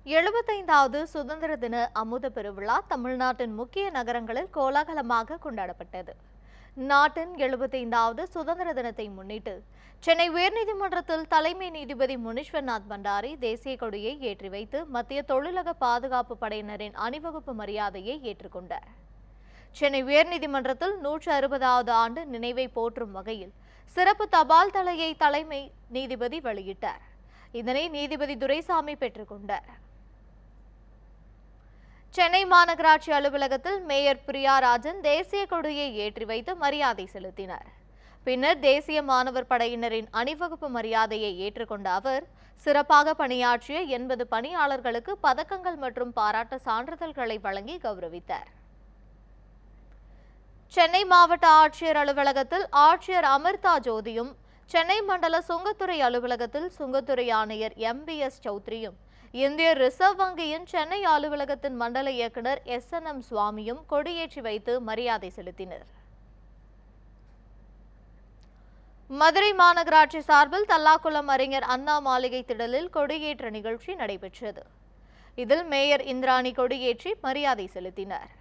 எழுபத்தைந்தாவது சுதந்திர தின அமுத பெருவிழா தமிழ்நாட்டின் முக்கிய நகரங்களில் கோலாகலமாக கொண்டாடப்பட்டது நாட்டின் எழுபத்தைந்தாவது சுதந்திர தினத்தை முன்னிட்டு சென்னை உயர்நீதிமன்றத்தில் தலைமை நீதிபதி முனீஸ்வர்நாத் பண்டாரி தேசிய கொடியை ஏற்றி வைத்து மத்திய தொழிலக பாதுகாப்பு படையினரின் அணிவகுப்பு மரியாதையை ஏற்றுக்கொண்டார் சென்னை உயர்நீதிமன்றத்தில் நூற்று அறுபதாவது ஆண்டு நினைவை போற்றும் வகையில் சிறப்பு தபால் தலையை தலைமை நீதிபதி வெளியிட்டார் இதனை நீதிபதி துரைசாமி பெற்றுக்கொண்டார் சென்னை மாநகராட்சி அலுவலகத்தில் மேயர் பிரியா ராஜன் தேசிய கொடியை ஏற்றி வைத்து மரியாதை செலுத்தினார் பின்னர் தேசிய மாணவர் படையினரின் அணிவகுப்பு மரியாதையை ஏற்றுக்கொண்ட அவர் சிறப்பாக பணியாற்றிய எண்பது பணியாளர்களுக்கு பதக்கங்கள் மற்றும் பாராட்டு சான்றிதழ்களை வழங்கி கௌரவித்தார் சென்னை மாவட்ட ஆட்சியர் அலுவலகத்தில் ஆட்சியர் அமிர்தா ஜோதியும் சென்னை மண்டல சுங்கத்துறை அலுவலகத்தில் சுங்கத்துறை ஆணையர் எம் பி எஸ் சௌத்ரியும் இந்திய ரிசர்வ் வங்கியின் சென்னை அலுவலகத்தின் மண்டல இயக்குனர் எஸ் என் எம் சுவாமியும் கொடியேற்றி வைத்து மரியாதை செலுத்தினர் மதுரை மாநகராட்சி சார்பில் தல்லாக்குளம் அறிஞர் அண்ணா மாளிகை திடலில் கொடியேற்ற நிகழ்ச்சி நடைபெற்றது இதில் மேயர் இந்திராணி கொடியேற்றி மரியாதை செலுத்தினார்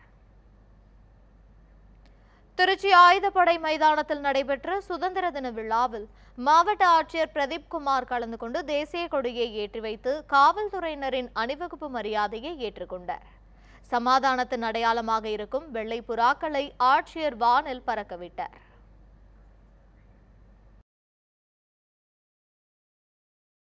திருச்சி ஆயுதப்படை மைதானத்தில் நடைபெற்ற சுதந்திர தின விழாவில் மாவட்ட ஆட்சியர் பிரதீப் குமார் கலந்து கொண்டு தேசிய கொடியை ஏற்றி வைத்து காவல்துறையினரின் அணிவகுப்பு மரியாதையை ஏற்றுக்கொண்டார் சமாதானத்தின் அடையாளமாக இருக்கும் வெள்ளை புறாக்களை ஆட்சியர் வானில் பறக்கவிட்டார்